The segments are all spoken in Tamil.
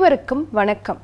அனைவருக்கும் வணக்கம்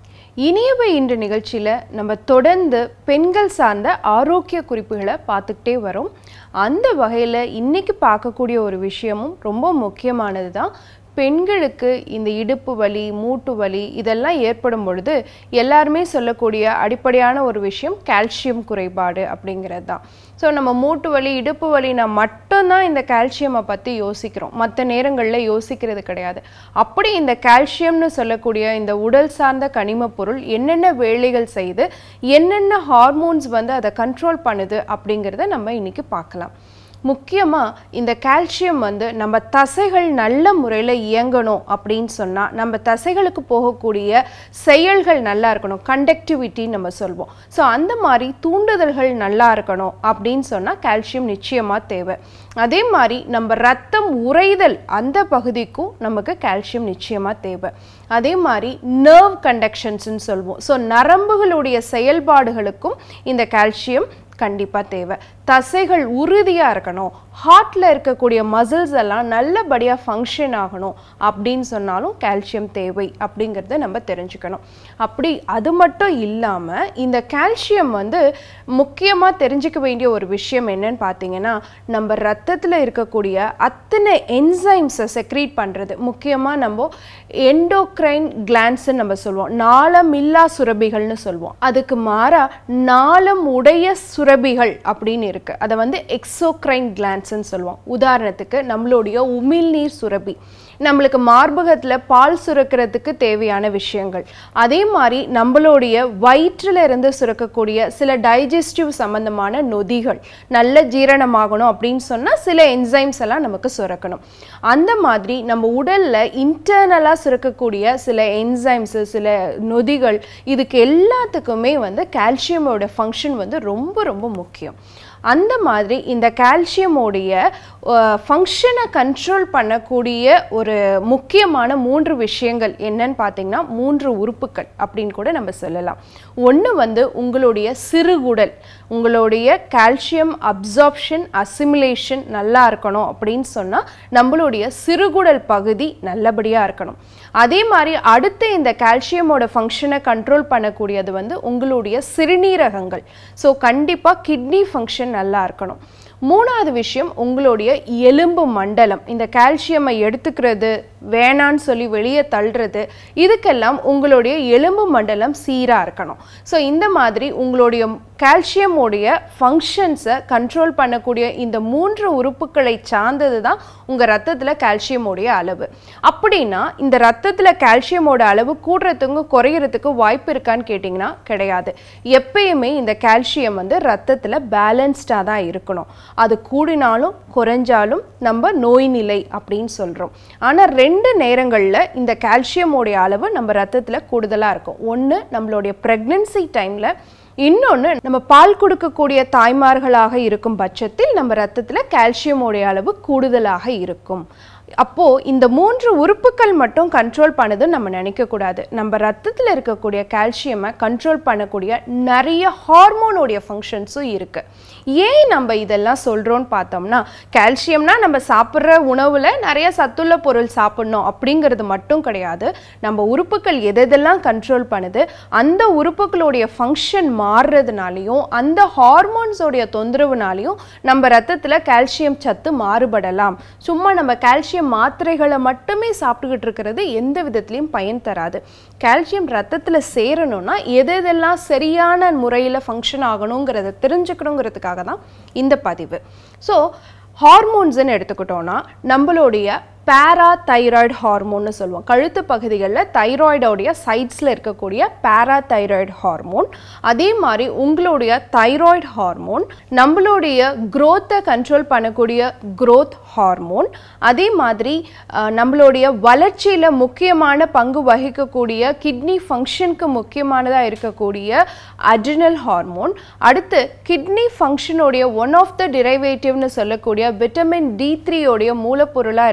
இனியவை இன்று நிகழ்ச்சியில் நம்ம தொடர்ந்து பெண்கள் சார்ந்த ஆரோக்கிய குறிப்புகளை பார்த்துக்கிட்டே வரோம் அந்த வகையில் இன்னைக்கு பார்க்கக்கூடிய ஒரு விஷயமும் ரொம்ப முக்கியமானது தான் பெண்களுக்கு இந்த இடுப்பு வலி மூட்டு வலி இதெல்லாம் ஏற்படும் பொழுது எல்லாருமே சொல்லக்கூடிய அடிப்படையான ஒரு விஷயம் கால்சியம் குறைபாடு அப்படிங்கிறது தான் ஸோ நம்ம மூட்டு வலி இடுப்பு வலினா மட்டும்தான் இந்த கால்சியமை பற்றி யோசிக்கிறோம் மற்ற நேரங்களில் யோசிக்கிறது கிடையாது அப்படி இந்த கால்சியம்னு சொல்லக்கூடிய இந்த உடல் சார்ந்த கனிமப் பொருள் என்னென்ன வேலைகள் செய்து என்னென்ன ஹார்மோன்ஸ் வந்து அதை கண்ட்ரோல் பண்ணுது அப்படிங்கிறத நம்ம இன்னைக்கு பார்க்கலாம் முக்கியமாக இந்த கால்சியம் வந்து நம்ம தசைகள் நல்ல முறையில் இயங்கணும் அப்படின்னு சொன்னால் நம்ம தசைகளுக்கு போகக்கூடிய செயல்கள் நல்லா இருக்கணும் கண்டக்டிவிட்டி நம்ம சொல்வோம் ஸோ அந்த மாதிரி தூண்டுதல்கள் நல்லா இருக்கணும் அப்படின்னு சொன்னால் கால்சியம் நிச்சயமாக தேவை அதே மாதிரி நம்ம ரத்தம் உறைதல் அந்த பகுதிக்கும் நமக்கு கால்சியம் நிச்சயமாக தேவை அதே மாதிரி நர்வ் கண்டக்ஷன்ஸ்னு சொல்வோம் ஸோ நரம்புகளுடைய செயல்பாடுகளுக்கும் இந்த கால்சியம் கண்டிப்பாக தேவை தசைகள் உறுதியாக இருக்கணும் ஹார்ட்டில் இருக்கக்கூடிய மசில்ஸ் எல்லாம் நல்லபடியாக ஃபங்க்ஷன் ஆகணும் அப்படின்னு சொன்னாலும் கால்சியம் தேவை அப்படிங்கிறத நம்ம தெரிஞ்சுக்கணும் அப்படி அது மட்டும் இல்லாமல் இந்த கால்சியம் வந்து முக்கியமாக தெரிஞ்சுக்க வேண்டிய ஒரு விஷயம் என்னன்னு பார்த்தீங்கன்னா நம்ம ரத்தத்தில் இருக்கக்கூடிய அத்தனை என்சைம்ஸை செக்ரீட் பண்ணுறது முக்கியமாக நம்ம எண்டோக்ரைன் கிளான்ஸ்ன்னு நம்ம சொல்லுவோம் நாளமில்லா சுரபிகள்னு சொல்லுவோம் அதுக்கு மாறாக நாளம் உடைய சுரபிகள் அப்படின்னு இருக்கு அதை வந்து எக்ஸோக்ரைன் கிளான்ஸ்ன்னு சொல்லுவோம் உதாரணத்துக்கு நம்மளுடைய உமிழ்நீர் சுரபி நம்மளுக்கு மார்பகத்தில் பால் சுரக்கிறதுக்கு தேவையான விஷயங்கள் அதே மாதிரி நம்மளுடைய வயிற்றில் இருந்து சுரக்கக்கூடிய சில டைஜஸ்டிவ் சம்பந்தமான நொதிகள் நல்ல ஜீரணமாகணும் அப்படின்னு சொன்னால் சில என்சைம்ஸ் எல்லாம் நமக்கு சுரக்கணும் அந்த மாதிரி நம்ம உடலில் இன்டர்னலாக சுரக்கக்கூடிய சில என்சைம்ஸு சில நொதிகள் இதுக்கு எல்லாத்துக்குமே வந்து கால்சியமோட ஃபங்க்ஷன் வந்து ரொம்ப ரொம்ப முக்கியம் அந்த மாதிரி இந்த கால்சியமோடைய ஃபங்க்ஷனை கண்ட்ரோல் பண்ணக்கூடிய ஒரு முக்கியமான மூன்று விஷயங்கள் என்னன்னு பார்த்தீங்கன்னா மூன்று உறுப்புகள் அப்படின்னு கூட நம்ம சொல்லலாம் ஒன்று வந்து உங்களுடைய சிறுகுடல் உங்களுடைய கால்சியம் அப்சார்ப்ஷன் அசிமுலேஷன் நல்லா இருக்கணும் அப்படின்னு சொன்னால் நம்மளுடைய சிறுகுடல் பகுதி நல்லபடியாக இருக்கணும் அதே மாதிரி அடுத்து இந்த கால்சியமோட ஃபங்க்ஷனை கண்ட்ரோல் பண்ணக்கூடியது வந்து உங்களுடைய சிறுநீரகங்கள் ஸோ கண்டிப்பாக கிட்னி ஃபங்க்ஷன் நல்லா இருக்கணும் மூணாவது விஷயம் உங்களுடைய எலும்பு மண்டலம் இந்த கால்சியமை எடுத்துக்கிறது வேணான்னு சொல்லி வெளியே தள்ளுறது இதுக்கெல்லாம் உங்களுடைய எலும்பு மண்டலம் சீராக இருக்கணும் ஸோ இந்த மாதிரி உங்களுடைய கால்சியமோடைய ஃபங்க்ஷன்ஸை கண்ட்ரோல் பண்ணக்கூடிய இந்த மூன்று உறுப்புகளை சார்ந்தது தான் உங்கள் ரத்தத்தில் கால்சியமோடைய அளவு அப்படின்னா இந்த ரத்தத்தில் கால்சியமோட அளவு கூடுறதுக்கு குறையிறதுக்கு வாய்ப்பு இருக்கான்னு கேட்டிங்கன்னா கிடையாது எப்பயுமே இந்த கால்சியம் வந்து ரத்தத்தில் பேலன்ஸ்டாக தான் இருக்கணும் அது கூடினாலும் குறைஞ்சாலும் நம்ம நோய் நிலை அப்படின்னு சொல்கிறோம் ஆனால் ரெண்டு நேரங்களில் இந்த கால்சியமோடைய அளவு நம்ம ரத்தத்தில் கூடுதலாக இருக்கும் ஒன்று நம்மளுடைய ப்ரெக்னென்சி டைமில் இன்னொன்று நம்ம பால் கொடுக்கக்கூடிய தாய்மார்களாக இருக்கும் பட்சத்தில் நம்ம ரத்தத்தில் கால்சியமோடைய அளவு கூடுதலாக இருக்கும் அப்போது இந்த மூன்று உறுப்புகள் மட்டும் கண்ட்ரோல் பண்ணுதுன்னு நம்ம நினைக்கக்கூடாது நம்ம ரத்தத்தில் இருக்கக்கூடிய கால்சியமை கண்ட்ரோல் பண்ணக்கூடிய நிறைய ஹார்மோனுடைய ஃபங்க்ஷன்ஸும் இருக்குது ஏன் நம்ம இதெல்லாம் சொல்கிறோன்னு பார்த்தோம்னா கால்சியம்னா நம்ம சாப்பிட்ற உணவில் நிறைய சத்துள்ள பொருள் சாப்பிட்ணும் அப்படிங்கிறது மட்டும் கிடையாது நம்ம உறுப்புகள் எதெல்லாம் கண்ட்ரோல் பண்ணுது அந்த உறுப்புகளுடைய ஃபங்க்ஷன் மாறுறதுனாலையும் அந்த ஹார்மோன்ஸோடைய தொந்தரவுனாலையும் நம்ம ரத்தத்தில் கால்சியம் சத்து மாறுபடலாம் சும்மா நம்ம கால்சியம் மாத்திரைகளை மட்டுமே சாப்பிட்டுக்கிட்டு இருக்கிறது எந்த விதத்துலையும் பயன் தராது கால்சியம் ரத்தத்தில் சேரணும்னா எது எதெல்லாம் சரியான முறையில் ஃபங்க்ஷன் ஆகணுங்கிறத தெரிஞ்சுக்கணுங்கிறதுக்காக தான் இந்த பதிவு ஸோ ஹார்மோன்ஸ்ன்னு எடுத்துக்கிட்டோன்னா நம்மளுடைய பேரா தைராய்டு ஹார்மோன்னு சொல்லுவோம் கழுத்து பகுதிகளில் தைராய்டோடைய சைட்ஸில் இருக்கக்கூடிய பேரா தைராய்டு ஹார்மோன் அதே மாதிரி உங்களுடைய தைராய்டு ஹார்மோன் நம்மளுடைய growth-அ கண்ட்ரோல் பண்ணக்கூடிய growth ஹார்மோன் அதே மாதிரி அஹ், நம்மளுடைய வளர்ச்சியில் முக்கியமான பங்கு வகிக்கக்கூடிய கிட்னி ஃபங்க்ஷனுக்கு முக்கியமானதாக இருக்கக்கூடிய அட்ரினல் ஹார்மோன் அடுத்து கிட்னி ஃபங்க்ஷனுடைய ஒன் ஆஃப் த டிரைவேட்டிவ்னு சொல்லக்கூடிய விட்டமின் டி த்ரீயோடைய மூலப்பொருளாக இருக்கக்கூடிய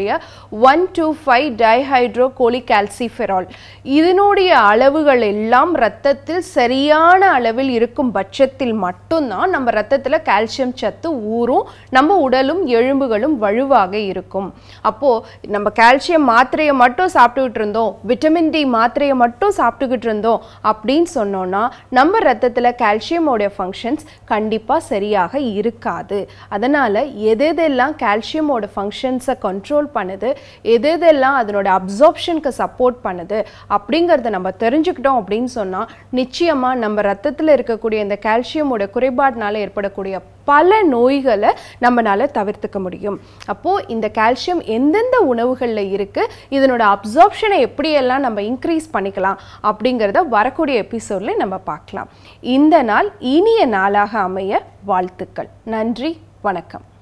இருக்கக்கூடிய one two five dihydro cholecalciferol இதனுடைய அளவுகள் எல்லாம் ரத்தத்தில் சரியான அளவில் இருக்கும் பட்சத்தில் மட்டும்தான் நம்ம ரத்தத்தில் கால்சியம் சத்து ஊறும் நம்ம உடலும் எலும்புகளும் வலுவாக இருக்கும் அப்போ நம்ம கால்சியம் மாத்திரையை மட்டும் சாப்பிட்டுக்கிட்டு இருந்தோம் விட்டமின் டி மாத்திரையை மட்டும் சாப்பிட்டுக்கிட்டு இருந்தோம் அப்படின்னு சொன்னோம்னா நம்ம ரத்தத்தில் கால்சியமோடைய ஃபங்க்ஷன்ஸ் கண்டிப்பாக சரியாக இருக்காது அதனால் எது எதெல்லாம் கால்சியமோட ஃபங்க்ஷன்ஸை கண்ட்ரோல் பண்ணுது எது எதெல்லாம் அதனோட அப்சார்ப்ஷனுக்கு சப்போர்ட் பண்ணுது அப்படிங்கிறத நம்ம தெரிஞ்சுக்கிட்டோம் அப்படின்னு சொன்னால் நிச்சயமாக நம்ம ரத்தத்தில் இருக்கக்கூடிய இந்த கால்சியமோட குறைபாட்டினால ஏற்படக்கூடிய பல நோய்களை நம்மளால தவிர்த்துக்க முடியும் அப்போது இந்த கால்சியம் எந்தெந்த உணவுகளில் இருக்குது இதனோட அப்சார்ப்ஷனை எப்படியெல்லாம் நம்ம இன்க்ரீஸ் பண்ணிக்கலாம் அப்படிங்கிறத வரக்கூடிய எபிசோடில் நம்ம பார்க்கலாம் இந்த நாள் இனிய நாளாக அமைய வாழ்த்துக்கள் நன்றி வணக்கம்